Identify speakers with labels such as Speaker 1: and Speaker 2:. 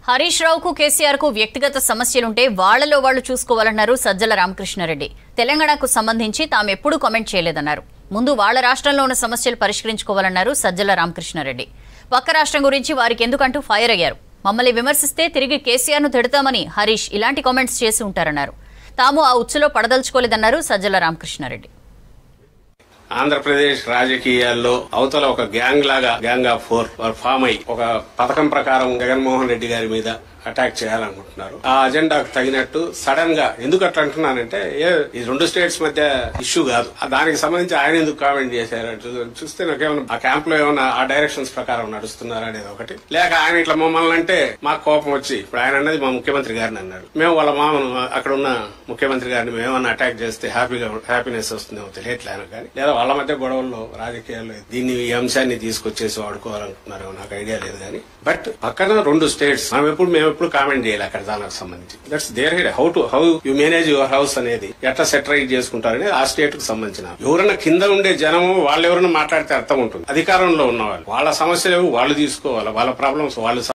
Speaker 1: హరీష్ రావుకు కేసీఆర్ కు వ్యక్తిగత సమస్యలుంటే వాళ్లలో వాళ్లు చూసుకోవాలన్నారు సజ్జల రామకృష్ణారెడ్డి తెలంగాణకు సంబంధించి తాము ఎప్పుడూ కామెంట్ చేయలేదన్నారు ముందు వాళ్ల రాష్ట్రంలో ఉన్న సమస్యలు పరిష్కరించుకోవాలన్నారు సజ్జల రామకృష్ణారెడ్డి పక్క రాష్ట్రం గురించి వారికి ఎందుకంటూ ఫైర్ అయ్యారు మమ్మల్ని విమర్శిస్తే తిరిగి కేసీఆర్ ను తిడతామని హరీష్ ఇలాంటి కామెంట్స్ చేసి ఉంటారన్నారు తాము ఆ ఉచ్చులో పడదలుచుకోలేదన్నారు సజ్జల రామకృష్ణారెడ్డి
Speaker 2: ఆంధ్రప్రదేశ్ రాజకీయాల్లో అవతల ఒక గ్యాంగ్ లాగా గ్యాంగ్ ఆఫ్ ఫోర్ ఫామ్ అయి ఒక పథకం ప్రకారం జగన్మోహన్ రెడ్డి గారి మీద అటాక్ చేయాలనుకుంటున్నారు ఆ అజెండాకు తగినట్టు సడన్ గా ఎందుకు అట్లా అంటున్నానంటే ఏ ఈ రెండు స్టేట్స్ మధ్య ఇష్యూ కాదు ఆ దానికి సంబంధించి ఆయన ఎందుకు కామెంట్ చేశారు చూ- చూస్తే నాకేమన్నా ఆ క్యాంప్ లో ఏమన్నా ఆ డైరెక్షన్స్ ప్రకారం నడుస్తున్నారా అనేది ఒకటి లేక ఆయన ఇట్లా మమ్మల్ని అంటే మాకు కోపం వచ్చి ఇప్పుడు ఆయన అన్నది మా ముఖ్యమంత్రి గారిని అన్నారు మేము వాళ్ళ మామను అక్కడ ఉన్న ముఖ్యమంత్రి గారిని మేము ఏమన్నా అటాక్ చేస్తే హ్యాపీగా హ్యాపీనెస్ వస్తుందేమో తెలియట్లే ఆయన కానీ లేదా వాళ్ళ మధ్య గొడవల్లో రాజకీయాల్లో దీన్ని ఈ అంశాన్ని తీసుకొచ్చేసి వాడుకోవాలనుకున్నారేమో నాకు ఐడియా లేదు కానీ బట్ పక్కన రెండు స్టేట్స్ మనం ఎప్పుడు మేము ఎప్పుడు కామెంట్ చేయాలి అక్కడ దానికి సంబంధించి that's there head how to how you manage your house అనేది ఎట్లా సెటరైట్ చేసుకుంటారనేది ఆ స్టేట్ కు సంబంధించిన ఎవరైనా కింద ఉండే జనము వాళ్ళు ఎవరైనా మాట్లాడితే అర్థం ఉంటుంది అధికారంలో ఉన్న వాళ్ళు వాళ్ళ సమస్యలు వాళ్ళు తీసుకోవాలి వాళ్ళ ప్రాబ్లమ్స్ వాళ్ళు